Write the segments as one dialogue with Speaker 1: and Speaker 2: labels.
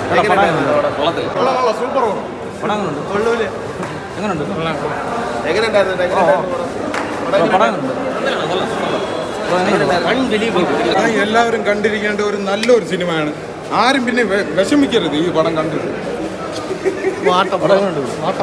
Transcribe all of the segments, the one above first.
Speaker 1: എടാ, പടം എങ്ങനെയുണ്ട്? കൊള്ളത്തില്ല.
Speaker 2: സൂപ്പർ
Speaker 1: പടം എങ്ങനെയുണ്ട്? എങ്ങനെയുണ്ട്?
Speaker 2: എങ്ങനെയുണ്ടായിരുന്നു
Speaker 1: എടാ, പടം എങ്ങനെയുണ്ട്? ബ്രോ, എങ്ങനെയുണ്ട്?
Speaker 3: ആ, എല്ലാവരും കണ്ടിരിക്കേണ്ട ഒരു നല്ലൊരു സിനിമയാണ് ആരും പിന്നെ വെ- വിഷമിക്കരുത് ഈ പടം കണ്ടിട്ട്
Speaker 1: പടം എങ്ങനെയുണ്ട്?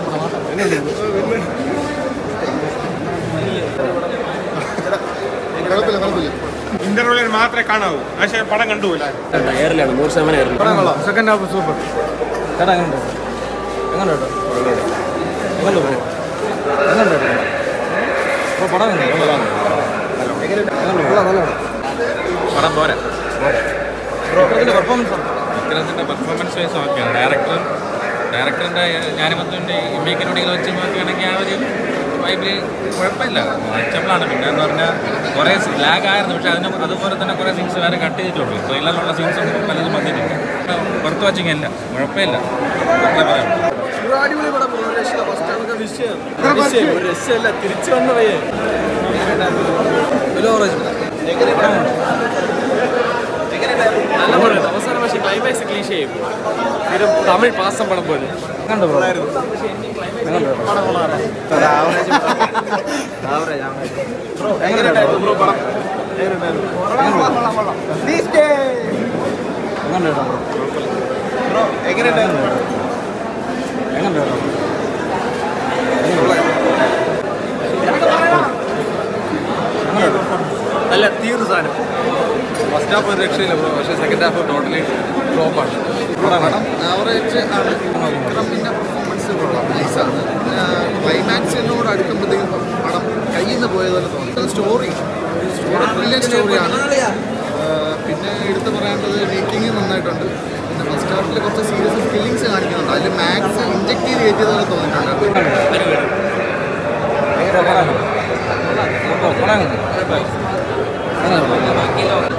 Speaker 3: ഇന്റർവെല്ലിൽ മാത്രമേ കാണാവൂ പക്ഷേ പടം കണ്ടുപോല
Speaker 4: എയറിലാണ് നൂറ് ശതമാനം എയറിലാണ്
Speaker 3: സെക്കൻഡ് ഹാഫ് സൂപ്പർ
Speaker 1: ചേട്ടാ എങ്ങനെയുണ്ട്? എങ്ങനെയുണ്ട് കേട്ടോ? എങ്ങനെയുണ്ട് ബ്രോ? എങ്ങനെയുണ്ട് കേട്ടോ? ബ്രോ, പടം എങ്ങനെയുണ്ട്? എങ്ങനെയുണ്ട് ബ്രോ?
Speaker 5: പടം പോരാ
Speaker 1: വിക്രത്തിന്റെ പെർഫോമൻസ്
Speaker 5: വിക്രത്തിന്റെ പെർഫോമൻസ് വൈസ് ഓക്കെയാണ് ഡയറക്ടർ ഡയറക്ടറിന്റെ ഞാനമത്തിൻ്റെ മേക്കിനോടികൾ വെച്ച് നോക്കുകയാണെങ്കിൽ ആ ഒരു വൈബിൽ കുഴപ്പമില്ല വാച്ചബിളാണ് പിന്നെ എന്ന് പറഞ്ഞാൽ കുറേ ലാഗ് ആയിരുന്നു പക്ഷേ അതിന് അതുപോലെ തന്നെ കുറേ സീൻസ് വേറെ കട്ട് ചെയ്തിട്ടുള്ളൂ ട്രെയിലറിലുള്ള സീൻസ് ഒന്നും പലതും വന്നിട്ടില്ല പുറത്ത് വാച്ചിങ് അല്ല കുഴപ്പമില്ല അത്രേ പറയാം
Speaker 4: അടിപൊളി പടം ബ്രോ. ഒരു രക്ഷയില്ല. First time ഒക്കെ വിഷയം. വിഷയം. ഒരു രക്ഷയില്ല തിരിച്ചു വന്ന പയ്യെ നല്ല പടം അവസാനം പക്ഷേ ക്ലൈമാക്സ് ക്ലീഷ് ചെയ്യും ഇത് തമിഴ് പാസം പടം പോലെ
Speaker 1: എങ്ങനെയുണ്ട് ബ്രോ? എങ്ങനെയുണ്ട് കേട്ടോ? എങ്ങനെയുണ്ട് ബ്രോ? എങ്ങനെയുണ്ട് കേട്ടോ? എങ്ങനെയുണ്ട് കേട്ടോ?
Speaker 4: നല്ല തീർന്നു സാധനം
Speaker 5: ഫസ്റ്റ് ഹാഫ് ഒരു രക്ഷയില്ല പക്ഷേ സെക്കൻഡ് ഹാഫ് ടോട്ടലി ഫ്ലോപ്പാണ്
Speaker 6: ആവറേജ് ആണ് വിക്രമിൻ്റെ പെർഫോമൻസ് കൊള്ളാം നൈസാണ് ക്ലൈമാക്സിനോട് അടുക്കുമ്പോഴത്തേക്കും പടം കയ്യിൽ നിന്ന് പോയതുപോലെ തോന്നി സ്റ്റോറി സ്റ്റോറി ബ്രില്യൻ സ്റ്റോറിയാണ് പിന്നെ എടുത്തു പറയേണ്ടത് മേക്കിംഗ് നന്നായിട്ടുണ്ട് പിന്നെ ഫസ്റ്റ് ഹാഫിൽ കുറച്ച് സീരിയസ് ഫീലിങ്സ് കാണിക്കുന്നുണ്ട് അതിൽ മാക്സ് ഇഞ്ചെക്ട് ചെയ്ത് കയറ്റിയതുപോലെ തോന്നിയിട്ടുണ്ട്
Speaker 1: എങ്ങനെയുണ്ട് പടം എങ്ങനെയുണ്ട്? ബ്രോ, പടം എങ്ങനെയുണ്ട്? എങ്ങനെയുണ്ട്?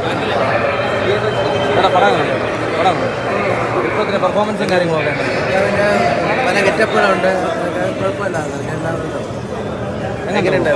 Speaker 1: എടാ, പടം എങ്ങനെയുണ്ട്? പടം എങ്ങനെയുണ്ട്? വിക്രത്തിന്റെ പെർഫോമൻസും കാര്യങ്ങളൊക്കെ എങ്ങനെയുണ്ട്?
Speaker 4: പല ഗെറ്റപ്പുകളുണ്ട് കുഴപ്പമില്ല
Speaker 1: എങ്ങനെയുണ്ട്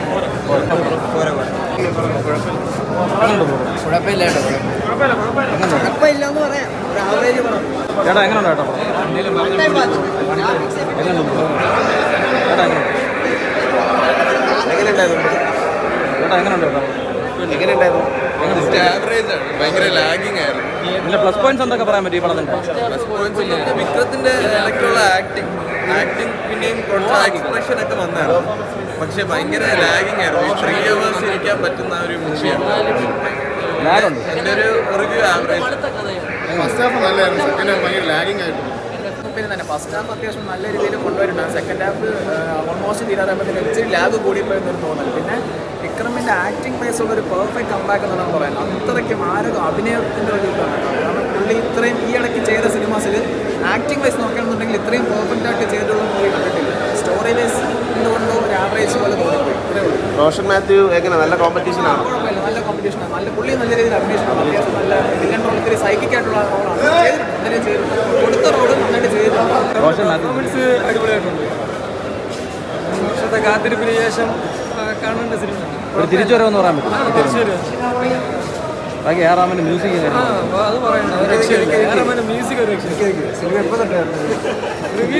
Speaker 1: എങ്ങനെയുണ്ട് ബ്രോ?
Speaker 4: കുഴപ്പമില്ല കേട്ടോ
Speaker 1: എങ്ങനെയുണ്ട്?
Speaker 4: കുഴപ്പമില്ല എന്ന് പറയാം ഒരു ആവറേജ് പടം
Speaker 1: ചേട്ടാ എങ്ങനെയുണ്ട് ചേട്ടാ എങ്ങനെയുണ്ട് ബ്രോ? ചേട്ടാ എങ്ങനെയുണ്ട്
Speaker 6: എങ്ങനെയുണ്ടായിരുന്നു
Speaker 1: ചേട്ടാ എങ്ങനെയുണ്ട് ചേട്ടാ
Speaker 6: എങ്ങനെയുണ്ടായിരുന്നു
Speaker 1: എങ്ങനെയുണ്ട്
Speaker 6: ആവറേജ് ആണ് ഭയങ്കര ലാഗിങ് ആയിരുന്നു
Speaker 1: ഇതിന്റെ പ്ലസ് പോയിന്റ്സ് എന്തൊക്കെ പറയാൻ പറ്റും ഈ പടത്തിന്
Speaker 6: വിക്രത്തിന്റെ ഇടയ്ക്കുള്ള ആക്ടിങ് ആക്ടിങ് പിന്നെയും കുറച്ച് എക്സ്പ്രഷൻ ഒക്കെ വന്നായിരുന്നു പക്ഷെ ഭയങ്കര ലാഗിങ് ആയിരുന്നു ത്രീ അവേഴ്സ് ഇരിക്കാൻ പറ്റുന്ന ഒരു മൂവിയാണ്
Speaker 1: ലാഗുണ്ട്
Speaker 6: എൻ്റെ ഒരു റിവ്യൂ ആവറേജ്
Speaker 3: ഫസ്റ്റ് ഹാഫ് നല്ലതായിരുന്നു സെക്കൻഡ് ഹാഫ് ഭയങ്കര ലാഗിങ് ആയിരുന്നു
Speaker 7: പിന്നെ തന്നെ ഫസ്റ്റ് ഹാഫ് അത്യാവശ്യം നല്ല രീതിയിൽ കൊണ്ടുവരുന്നുണ്ട് സെക്കൻഡ് ഹാഫ് ഓൾമോസ്റ്റ് തീരാറാകുമ്പോഴത്തേക്ക് ഇച്ചിരി ലാഗ് കൂടിപ്പോയെന്നൊരു തോന്നൽ പിന്നെ വിക്രമിൻ്റെ ആക്ടിങ് ബേസ് ഉള്ള ഒരു പെർഫെക്റ്റ് കമ്പാക്ക് എന്നാണ് പറയുന്നത് അത്രയ്ക്കും ആരൊക്കെ അഭിനയത്തിൻ്റെ ഒരു ഇതാണ് കാരണം പുള്ളി ഇത്രയും ഈ ഇടയ്ക്ക് ചെയ്ത സിനിമാസിൽ ആക്ടിങ് വൈസ് നോക്കുകയാണെന്നുണ്ടെങ്കിൽ ഇത്രയും പെർഫെക്റ്റ് ആയിട്ട് ചെയ്തിട്ടുള്ള മൂവി കണ്ടിട്ടില്ല സ്റ്റോറി വൈസ് എന്തുകൊണ്ടോ ഒരു ആവറേജ് പോലെ തോന്നിപ്പോയി ഇത്രേ ഉള്ളൂ
Speaker 6: റോഷൻ മാത്യു എങ്ങനെ നല്ല കോമ്പറ്റീഷൻ ആണ്
Speaker 7: കുഴപ്പമില്ല നല്ല കോമ്പറ്റീഷനാണ് നല്ല പുള്ളി നല്ല രീതിയിൽ അഭിനയിച്ചിട്ടുണ്ട് അത്യാവശ്യം നല്ല വില്ലൻ റോൾ ഇത്തിരി സൈക്കിക് ആയിട്ടുള്ള റോളാണ് ചെയ്തിട്ടുണ്ട് നന്നായിട്ട് ചെയ്തിട്ടുണ്ട് കൊടുത്ത റോള് നന്നായിട്ട് ചെയ്തിട്ടുണ്ട്
Speaker 1: റോഷൻ മാത്യു
Speaker 4: പെർഫോമൻസ് അടിപൊളിയായിട്ടുണ്ട് വർഷത്തെ കാത്തിരിപ്പിന് ശേഷം ആ, കാണേണ്ട സിനിമ
Speaker 1: ഒരു തിരിച്ചു വരവെന്ന് പറയാൻ പറ്റും
Speaker 4: തീർച്ചയായും
Speaker 1: ബാക്കി ആറാമിന്റെ മ്യൂസിക്
Speaker 4: ആ അപ്പൊ അത് പറയണ്ട ഒരു രക്ഷയില്ല ക്യാമറമാൻ്റെ മ്യൂസിക് ഒരു രക്ഷയില്ല റിവ്യൂ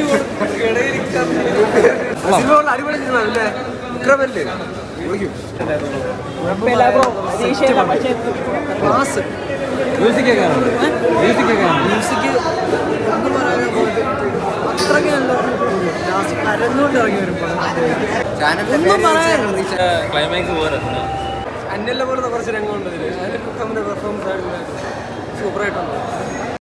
Speaker 4: സിനിമ അടിപൊളി സിനിമ അല്ലേ വിക്രമല്ലേ ക്ലാസ്
Speaker 1: മ്യൂസിക് ഒക്കെ മ്യൂസിക് ഒക്കെ
Speaker 4: മ്യൂസിക് ഒന്നും പറയാൻ പോയിട്ട് അത്രയ്ക്ക് നല്ല ലാസ്റ്റ് കരഞ്ഞുകൊണ്ട് ഇറങ്ങി വരും ഒന്നും പറയാനില്ല
Speaker 5: ക്ലൈമാക്സ് പോലെ
Speaker 4: അന്നല്ല പോലത്തെ കുറച്ച് രംഗമുണ്ട് ഇതിൽ അതിൽ വിക്രമിൻ്റെ പെർഫോമൻസ് ആയിട്ട് സൂപ്പറായിട്ടുണ്ട്